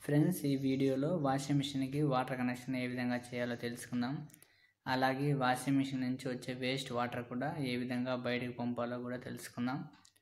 Friends ఈ వీడియోలో washing మిషన్కి వాటర్ కనెక్షన్ ఏ విధంగా చేయాలో తెలుసుకుందాం అలాగే వాషింగ్ మిషన్ నుంచి వచ్చే వేస్ట్ వాటర్ కూడా ఏ విధంగా బయటకు పంపాలో కూడా తెలుసుకుందాం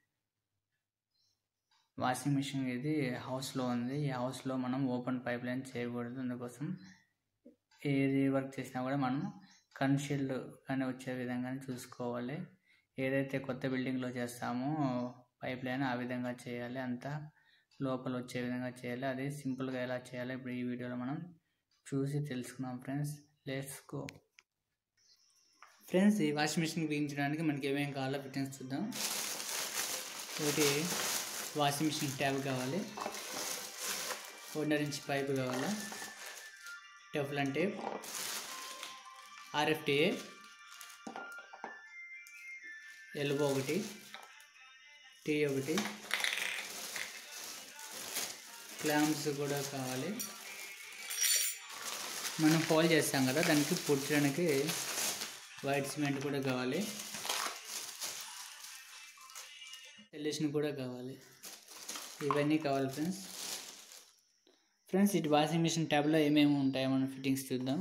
వాషింగ్ మిషన్ ఇది హౌస్లో ఉంది ఈ హౌస్లో మనం ఓపెన్ పైప్ లైన్ చేయకూడదు అందుకోసం ఏది వర్క్ చేసినా కూడా మనం కన్షీల్డ్ కానీ వచ్చే విధంగానే చూసుకోవాలి ఏదైతే కొత్త బిల్డింగ్లో చేస్తామో పైప్ లైన్ ఆ విధంగా చేయాలి అంతా లోపల వచ్చే విధంగా చేయాలి అది సింపుల్గా ఎలా చేయాలో ఇప్పుడు ఈ వీడియోలో మనం చూసి తెలుసుకుందాం ఫ్రెండ్స్ లెట్స్ గో ఫ్రెండ్స్ ఈ వాషింగ్ మిషన్ బిగించడానికి మనకి ఏమేమి కావాలో ఫిట్టింగ్స్ చూద్దాం ఒకటి వాషింగ్ మిషన్ ట్యాబ్ కావాలి ఒకటిన్నర ఇంచ్ పైపు కావాలా టెఫ్లన్ టేప్ ఆర్ఎఫ్టిఏ ఎల్బో ఒకటి టీ ఒకటి క్లాంప్స్ కూడా కావాలి మనం ఫాల్ చేస్తాం కదా దానికి పుట్టడానికి వైట్ సిమెంట్ కూడా కావాలి టెలిషన్ కూడా కావాలి ఇవన్నీ కావాలి ఫ్రెండ్స్ ఫ్రెండ్స్ ఇటు వాషింగ్ మిషన్ ట్యాబ్లో ఏమేమి ఉంటాయో మనం ఫిట్టింగ్స్ చూద్దాం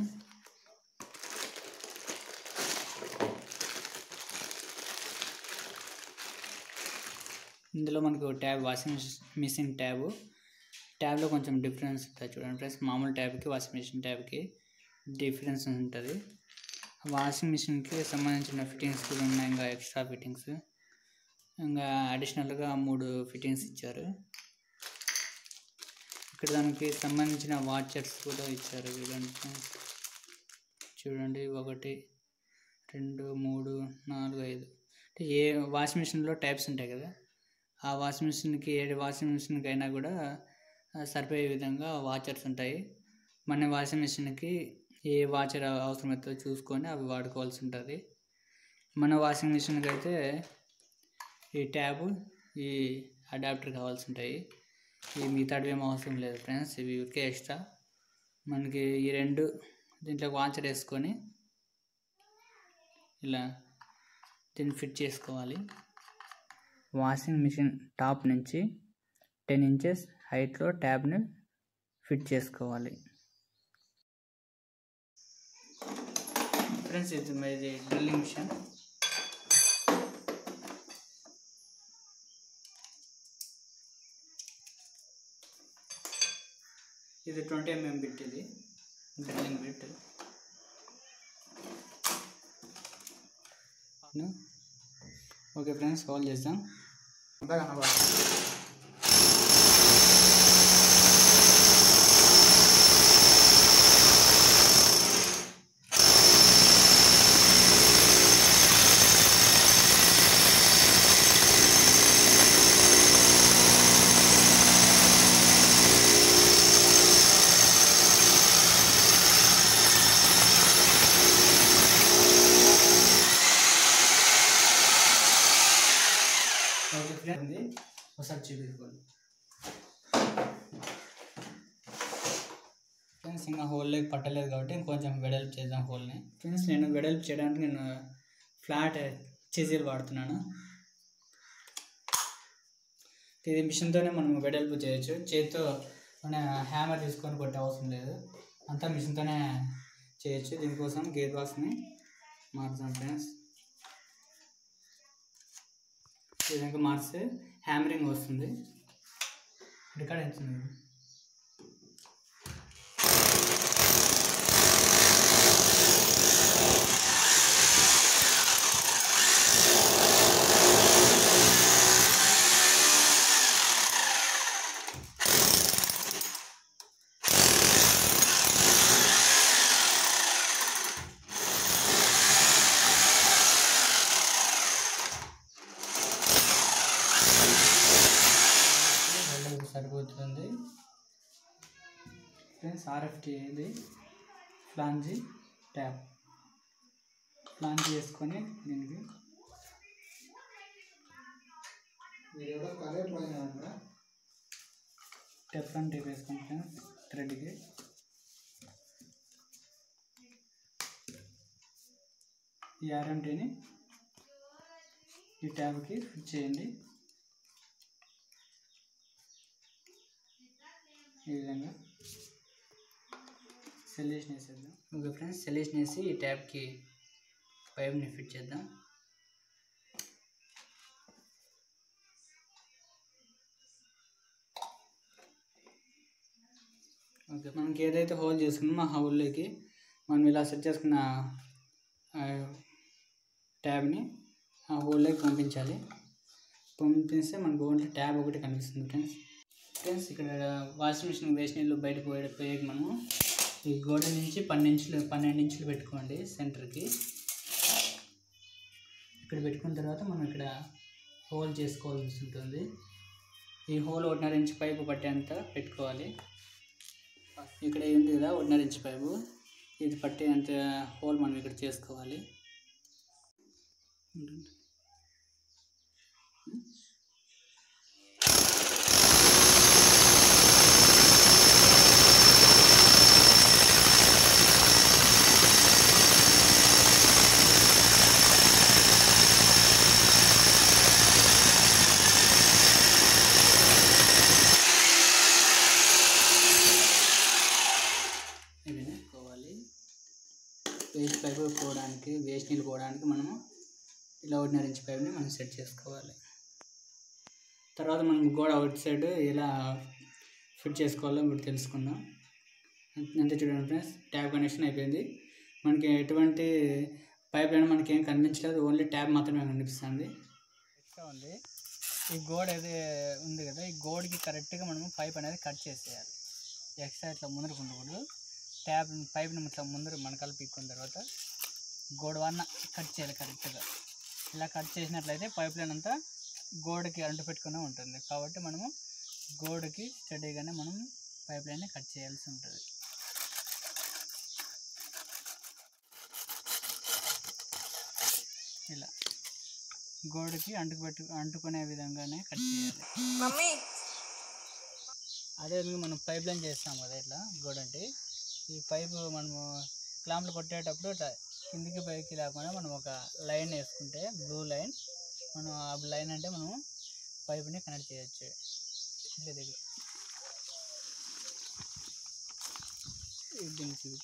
ఇందులో మనకు ఒక ట్యాబ్ వాషింగ్ మిషన్ ట్యాబ్ ట్యాబ్లో కొంచెం డిఫరెన్స్ ఉంటుంది చూడండి ఫ్రెండ్స్ మామూలు ట్యాబ్కి వాషింగ్ మిషన్ ట్యాబ్కి డిఫరెన్స్ ఉంటుంది వాషింగ్ మిషన్కి సంబంధించిన ఫిట్టింగ్స్ కూడా ఉన్నాయి ఇంకా ఎక్స్ట్రా ఫిట్టింగ్స్ ఇంకా అడిషనల్గా మూడు ఫిట్టింగ్స్ ఇచ్చారు ఇక్కడ దానికి సంబంధించిన వాచర్స్ కూడా ఇచ్చారు చూడండి ఫ్రెండ్స్ చూడండి ఒకటి రెండు మూడు నాలుగు ఐదు అంటే ఏ వాషింగ్ మిషన్లో టైప్స్ ఉంటాయి కదా ఆ వాషింగ్ మిషన్కి ఏ వాషింగ్ మిషన్కి అయినా కూడా సరిపోయే విధంగా వాచర్స్ ఉంటాయి మన వాషింగ్ మిషన్కి ఏ వాచర్ అవసరమైతే చూసుకొని అవి వాడుకోవాల్సి ఉంటుంది మన వాషింగ్ మిషన్కి అయితే ఈ ట్యాబ్ ఈ అడాప్టర్ కావాల్సి ఉంటాయి ఈ మిగతావి ఏం అవసరం లేదు ఫ్రెండ్స్ ఇవి ఊరికే ఎక్స్ట్రా మనకి ఈ రెండు దీంట్లో వాచర్ వేసుకొని ఇలా దీన్ని ఫిట్ చేసుకోవాలి వాషింగ్ మిషన్ టాప్ నుంచి టెన్ ఇంచెస్ హైట్లో ట్యాబ్ని ఫిట్ చేసుకోవాలి ఫ్రెండ్స్ ఇది ఇది డ్రిల్లింగ్ మిషన్ ఇది ట్వంటీ ఎంఎం బిట్ ఇది drilling bit okay friends call చేద్దాం అంతా కనబడాలి ఓకే ఫ్రెండ్ ఒకసారి చూపించుకోండి ఫ్రెండ్స్ ఇంకా హోల్లోకి పట్టలేదు కాబట్టి ఇంకొంచెం వెడల్పు చేద్దాం హోల్ని ఫ్రెండ్స్ నేను వెడల్పు చేయడానికి నేను ఫ్లాట్ చీజీలు వాడుతున్నాను ఇది మిషన్తోనే మనం వెడల్పు చేయొచ్చు చేతితో మన హ్యామర్ తీసుకొని కొట్టే అవసరం లేదు అంతా మిషన్తోనే చేయొచ్చు దీనికోసం గేర్ బాక్స్ని మారుతాం ఫ్రెండ్స్ ఈ విధంగా మార్చితే హ్యామరింగ్ వస్తుంది రికార్డ్ అవుతుంది వెళ్ళకు సరిపోతుంది ఫ్రెండ్స్ ఆర్ఎఫ్టీ ఇది ఫ్లాంజీ ట్యాప్ ఫ్లాంజీ వేసుకొని దీనికి టెఫ్లాన్ టేప్ వేసుకోండి ఫ్రెండ్స్ థ్రెడ్కి ఈ ఆర్ఎంటీని ఈ ట్యాబ్కి ఫిట్ చేయండి ఈ విధంగా సెల్యూషన్ వేసేద్దాం ఓకే ఫ్రెండ్స్ సెల్యూషన్ వేసి ఈ ట్యాప్కి పైప్ని ఫిట్ చేద్దాం ఓకే మనకి ఏదైతే హోల్ చేసుకున్నామో ఆ హోల్లోకి మనం ఇలా సెట్ చేసుకున్న ఆ, ట్యాబ్ని ఆ హోల్లోకి పంపించాలి పంపిస్తే మనకు ఓన్లీ ట్యాబ్ ఒకటి కనిపిస్తుంది ఫ్రెండ్స్ ఫ్రెండ్స్ ఇక్కడ వాషింగ్ మిషన్ వేస్ట్ నీళ్ళు బయట పోయే పోయేకి మనము ఈ గోడ నుంచి పన్నెండు ఇంచులు పన్నెండు ఇంచులు పెట్టుకోండి సెంటర్కి ఇక్కడ పెట్టుకున్న తర్వాత మనం ఇక్కడ హోల్ చేసుకోవాల్సి ఉంటుంది ఈ హోల్ ఒకటిన్నర ఇంచు పైపు పట్టేంత పెట్టుకోవాలి ఇక్కడ ఉంది కదా ఒకటిన్నర ఇంచు పైపు ఇది పట్టేంత హోల్ మనం ఇక్కడ చేసుకోవాలి ఇది పోవాలి వేస్ట్ పైపు పోవడానికి వేస్ట్ నీళ్ళు పోవడానికి మనము ఇలా ఒకటిన్నర ఇంచు పైపుని మనం సెట్ చేసుకోవాలి తర్వాత మనం గోడ అవుట్ సైడ్ ఎలా ఫిట్ చేసుకోవాలో ఇప్పుడు తెలుసుకుందాం అంతే చూడండి ఫ్రెండ్స్ ట్యాప్ కనెక్షన్ అయిపోయింది మనకి ఎటువంటి పైప్ లైన్ మనకి ఏం కనిపించలేదు ఓన్లీ ట్యాప్ మాత్రమే కనిపిస్తుంది ఎక్స్ట్రా ఉంది ఈ గోడ ఏది ఉంది కదా ఈ గోడకి కరెక్ట్గా మనము పైప్ అనేది కట్ చేసేయాలి ఎక్స్ట్రా ఇట్లా ముందరకు ఉండకూడదు ట్యాప్ పైప్ని ఇట్లా ముందర మనకాలు పీక్కున్న తర్వాత గోడ వన్న కట్ చేయాలి కరెక్ట్గా ఇలా కట్ చేసినట్లయితే పైప్ లైన్ అంతా గోడకి అంటు పెట్టుకునే ఉంటుంది కాబట్టి మనము గోడకి స్టడీగానే మనం పైప్ లైన్ని కట్ చేయాల్సి ఉంటుంది ఇలా గోడకి అంటుకు పెట్టు అంటుకునే విధంగానే కట్ చేయాలి మమ్మీ అదేవిధంగా మనం పైప్ లైన్ చేస్తాం కదా ఇట్లా గోడ అంటే ఈ పైపు మనము క్లాంప్లు కొట్టేటప్పుడు ఇట్లా కిందికి పైకి లేకుండా మనం ఒక లైన్ వేసుకుంటే బ్లూ లైన్ మనం ఆ లైన్ అంటే మనం పైపుని కనెక్ట్ చేయొచ్చు ఇట్లా దగ్గర ఇది దీనికి చూపించు.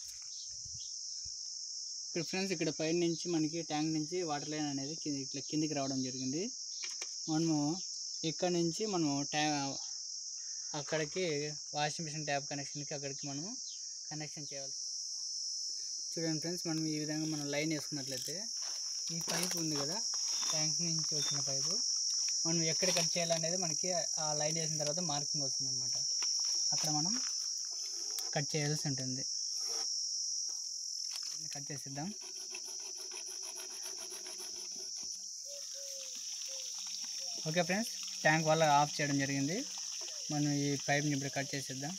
ఇక్కడ ఫ్రెండ్స్ ఇక్కడ పైన నుంచి మనకి ట్యాంక్ నుంచి వాటర్ లైన్ అనేది కింద ఇట్లా కిందికి రావడం జరిగింది మనము ఇక్కడ నుంచి మనము ట్యా అక్కడికి వాషింగ్ మిషన్ ట్యాప్ కనెక్షన్కి అక్కడికి మనము కనెక్షన్ చేయాలి చూడండి ఫ్రెండ్స్ మనం ఈ విధంగా మనం లైన్ వేసుకున్నట్లయితే ఈ పైప్ ఉంది కదా ట్యాంక్ నుంచి వచ్చిన పైపు మనం ఎక్కడ కట్ చేయాలనేది మనకి ఆ లైన్ వేసిన తర్వాత మార్కింగ్ వస్తుంది అనమాట అక్కడ మనం కట్ చేయాల్సి ఉంటుంది కట్ చేసిద్దాం ఓకే ఫ్రెండ్స్ ట్యాంక్ వల్ల ఆఫ్ చేయడం జరిగింది మనం ఈ పైప్ని ఇప్పుడు కట్ చేసేద్దాం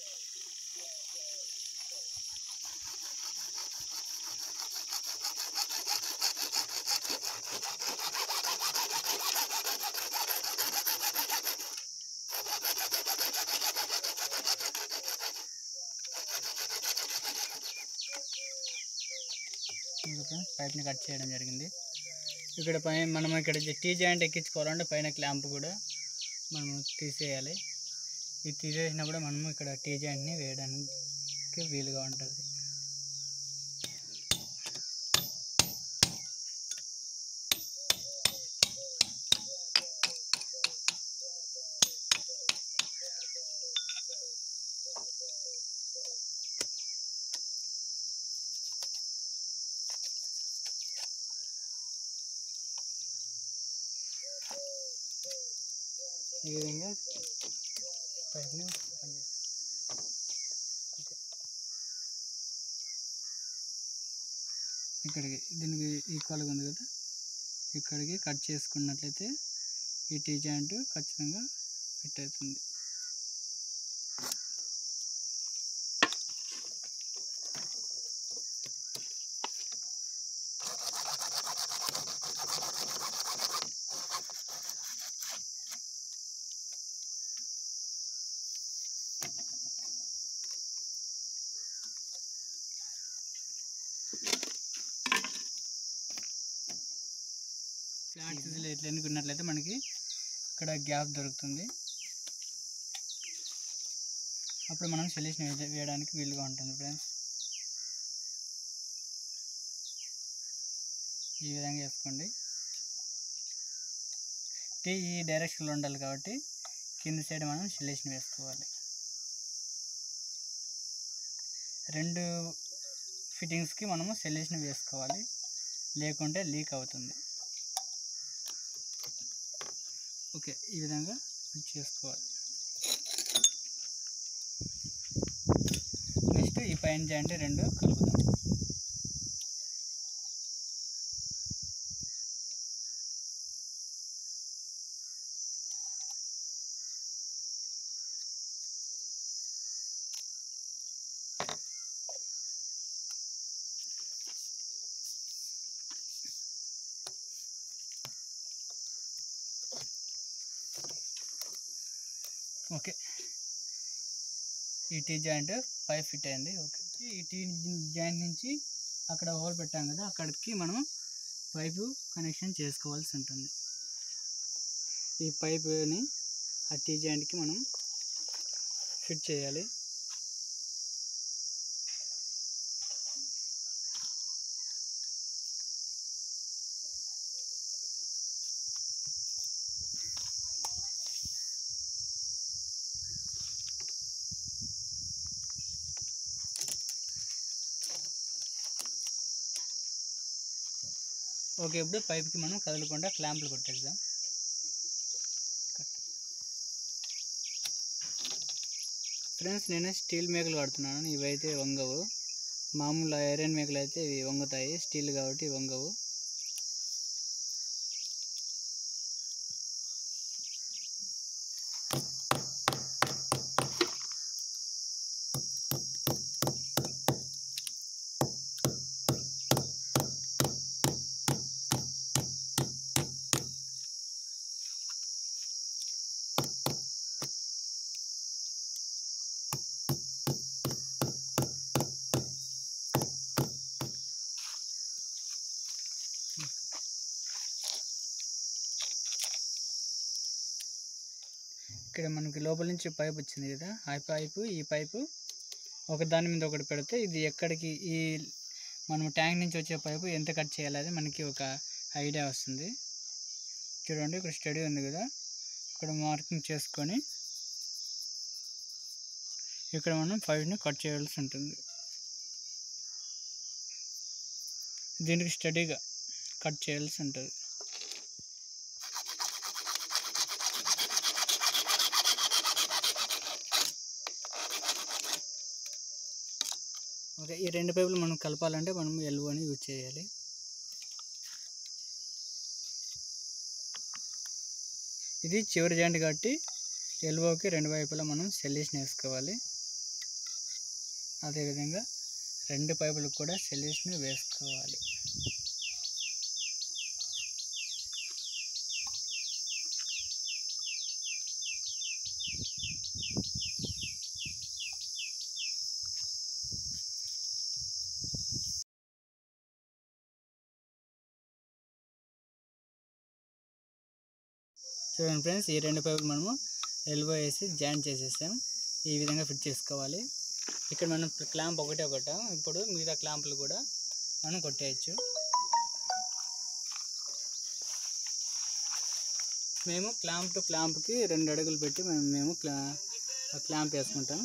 ఇంకా ఫ్రెండ్స్ పైప్ని కట్ చేయడం జరిగింది ఇక్కడ పైన మనం ఇక్కడ టీ జాయింట్ ఎక్కించుకోవాలంటే పైన క్లాంప్ కూడా మనము తీసేయాలి ఇది తీసేసినప్పుడు మనము ఇక్కడ టీ జాయింట్ని వేయడానికి వీలుగా ఉంటుంది ఈ విధంగా పైప్ని పనిచేస్తాం ఓకే. ఇక్కడికి దీనికి ఈక్వల్గా ఉంది కదా ఇక్కడికి కట్ చేసుకున్నట్లయితే ఈ టీ జాయింట్ ఖచ్చితంగా ఫిట్ అవుతుంది ఫ్లాట్ సైజులో ఇట్లా ఎన్నుకున్నట్లయితే మనకి ఇక్కడ గ్యాప్ దొరుకుతుంది అప్పుడు మనం సొల్యూషన్ వేయ- వేయడానికి వీలుగా ఉంటుంది ఫ్రెండ్స్ ఈ విధంగా వేసుకోండి అంటే ఈ డైరెక్షన్లో ఉండాలి కాబట్టి కింద సైడ్ మనం సొల్యూషన్ వేసుకోవాలి రెండు ఫిట్టింగ్స్కి మనము సొల్యూషన్ వేసుకోవాలి లేకుంటే లీక్ అవుతుంది ఓకే ఈ విధంగా ఫిట్ చేసుకోవాలి నెక్స్ట్ ఈ పైన జాయింట్ రెండు కలుపుదాం ఓకే ఈ టీ జాయింట్ ఫైవ్ ఫిట్ అయింది ఓకే ఈ టీ జాయింట్ నుంచి అక్కడ హోల్ పెట్టాం కదా అక్కడికి మనం పైపు కనెక్షన్ చేసుకోవాల్సి ఉంటుంది ఈ పైపుని ఆ టీ జాయింట్కి మనం ఫిట్ చేయాలి ఓకే ఇప్పుడు పైప్కి మనం కదలకుండా క్లాంపులు కొట్టేద్దాం ఫ్రెండ్స్ నేను స్టీల్ మేకలు వాడుతున్నాను ఇవైతే వంగవు మామూలు ఐరన్ మేకలు అయితే ఇవి వంగుతాయి స్టీల్ కాబట్టి ఇవి వంగవు ఇక్కడ మనకి లోపల నుంచి పైప్ వచ్చింది కదా ఆ పైపు ఈ పైపు ఒక దాని మీద ఒకటి పెడితే ఇది ఎక్కడికి ఈ మనం ట్యాంక్ నుంచి వచ్చే పైపు ఎంత కట్ చేయాలి మనకి ఒక ఐడియా వస్తుంది చూడండి ఇక్కడ స్టడీ ఉంది కదా ఇక్కడ మార్కింగ్ చేసుకొని ఇక్కడ మనం పైప్ని కట్ చేయాల్సి ఉంటుంది దీనికి స్టడీగా కట్ చేయాల్సి ఉంటుంది ఓకే ఈ రెండు పైపులు మనం కలపాలంటే మనం ఎల్బోని యూజ్ చేయాలి ఇది చివరి జాయింట్ కాబట్టి ఎల్బోకి రెండు వైపులా మనం సెల్యూషన్ వేసుకోవాలి అదేవిధంగా రెండు పైపులకు కూడా సెల్యూషన్ వేసుకోవాలి చూడండి ఫ్రెండ్స్ ఈ రెండు పైపులు మనము ఎల్బో వేసి జాయింట్ చేసేసాం ఈ విధంగా ఫిట్ చేసుకోవాలి ఇక్కడ మనం క్లాంప్ ఒకటే కొట్టాం ఇప్పుడు మిగతా క్లాంపులు కూడా మనం కొట్టేయచ్చు మేము క్లాంప్ టు క్లాంప్కి రెండు అడుగులు పెట్టి మేము మేము క్లా క్లాంప్ వేసుకుంటాం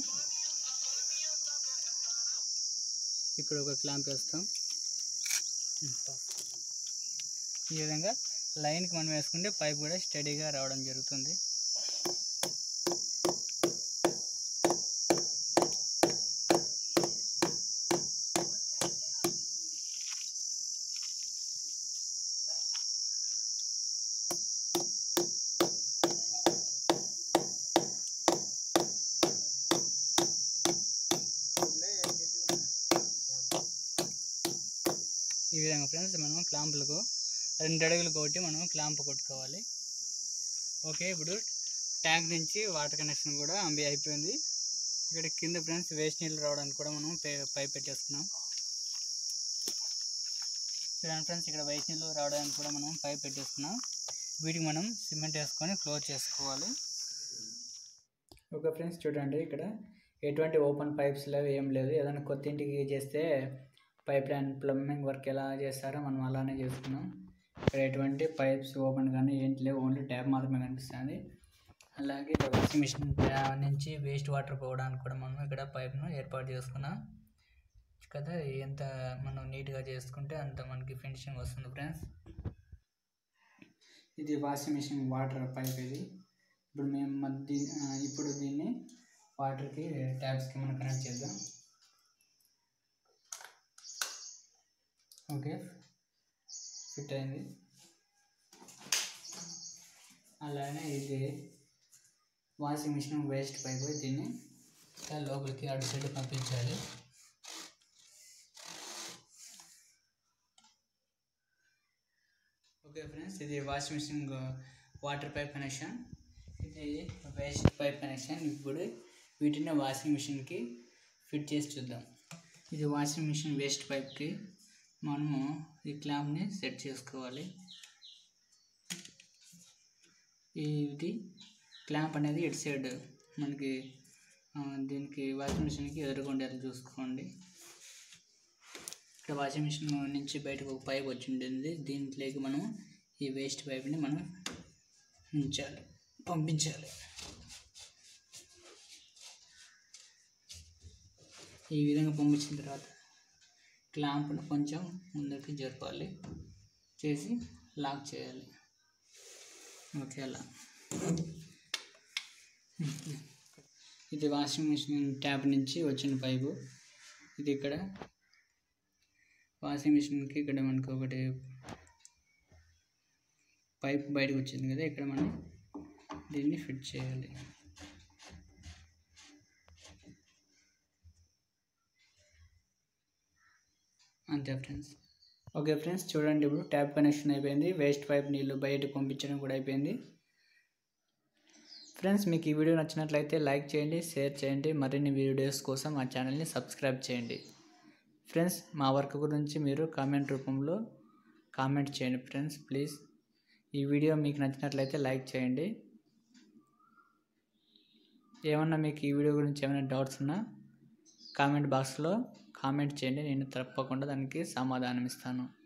ఇక్కడ ఒక క్లాంప్ వేస్తాం ఈ విధంగా లైన్కి మనం వేసుకుంటే పైప్ కూడా స్టడీగా రావడం జరుగుతుంది ఈ విధంగా ఫ్రెండ్స్ మనం క్లాంపులకు రెండు అడుగులు కొట్టి మనం క్లాంప్ కొట్టుకోవాలి ఓకే ఇప్పుడు ట్యాంక్ నుంచి వాటర్ కనెక్షన్ కూడా అంబి అయిపోయింది ఇక్కడ కింద ఫ్రెండ్స్ వేస్ట్ నీళ్ళు రావడానికి కూడా మనం పై- పైప్ పెట్టేసుకున్నాం చూడండి ఫ్రెండ్స్ ఇక్కడ వేస్ట్ నీళ్ళు రావడానికి కూడా మనం పైప్ పెట్టేసుకున్నాం వీటికి మనం సిమెంట్ వేసుకొని క్లోజ్ చేసుకోవాలి ఓకే ఫ్రెండ్స్ చూడండి ఇక్కడ ఎటువంటి ఓపెన్ పైప్స్ లేవు ఏం లేదు ఏదైనా కొత్త ఇంటికి చేస్తే పైప్ లైన్ ప్లంబింగ్ వర్క్ ఎలా చేస్తారో మనం అలానే చేసుకున్నాం ఇక్కడ ఎటువంటి పైప్స్ ఓపెన్ కానీ ఏంటి లేవు ఓన్లీ ట్యాప్ మాత్రమే కనిపిస్తుంది అలాగే ఇక్కడ వాషింగ్ మిషన్ నుంచి వేస్ట్ వాటర్ పోవడానికి కూడా మనం ఇక్కడ పైప్ను ఏర్పాటు చేసుకున్నాం కదా ఎంత మనం నీట్గా చేసుకుంటే అంత మనకి ఫినిషింగ్ వస్తుంది ఫ్రెండ్స్ ఇది వాషింగ్ మిషన్ వాటర్ పైప్ ఇది ఇప్పుడు మేము మధ్య ఇప్పుడు దీన్ని వాటర్కి ట్యాప్స్కి మనం కనెక్ట్ చేద్దాం ఓకే ఫిట్ అయింది అలానే ఇది వాషింగ్ మిషన్ వేస్ట్ పైప్ దీన్ని ఇలా లోపలికి అటు సైడ్ పంపించాలి ఓకే ఫ్రెండ్స్ ఇది washing machine water pipe connection ఇది వేస్ట్ పైప్ కనెక్షన్ ఇప్పుడు వీటిని వాషింగ్ మిషన్కి ఫిట్ చేసి చూద్దాం ఇది వాషింగ్ మిషన్ వేస్ట్ పైప్కి మనము ఈ క్లాంప్ని సెట్ చేసుకోవాలి ఇది క్లాంప్ అనేది ఇటు సైడ్ మనకి ఆ, దీనికి వాషింగ్ మిషన్కి ఎదురుకుండేది చూసుకోండి ఇక్కడ వాషింగ్ మిషన్ నుంచి బయటకు ఒక పైప్ వచ్చి ఉంటుంది దీంట్లోకి మనం ఈ వేస్ట్ పైప్ని మనం ఉంచాలి పంపించాలి ఈ విధంగా పంపించిన తర్వాత క్లాంప్ను కొంచెం ముందుకు జరపాలి చేసి లాక్ చేయాలి ఓకే అలా ఇది వాషింగ్ మిషన్ ట్యాప్ నుంచి వచ్చిన పైపు ఇది ఇక్కడ వాషింగ్ మిషన్కి ఇక్కడ మనకు ఒకటి పైప్ బయటకు వచ్చింది కదా ఇక్కడ మనం దీన్ని ఫిట్ చేయాలి అంతే ఫ్రెండ్స్ ఓకే ఫ్రెండ్స్ చూడండి ఇప్పుడు ట్యాప్ కనెక్షన్ అయిపోయింది వేస్ట్ పైప్ నీళ్ళు బయటకు పంపించడం కూడా అయిపోయింది ఫ్రెండ్స్ మీకు ఈ వీడియో నచ్చినట్లయితే లైక్ చేయండి షేర్ చేయండి మరిన్ని వీడియోస్ కోసం మా ఛానల్ని సబ్స్క్రైబ్ చేయండి ఫ్రెండ్స్ మా వర్క్ గురించి మీరు కామెంట్ రూపంలో కామెంట్ చేయండి ఫ్రెండ్స్ ప్లీజ్ ఈ వీడియో మీకు నచ్చినట్లయితే లైక్ చేయండి ఏమన్నా మీకు ఈ వీడియో గురించి ఏమైనా డౌట్స్ ఉన్నా కామెంట్ బాక్స్లో కామెంట్ చేయండి నేను తప్పకుండా దానికి సమాధానం ఇస్తాను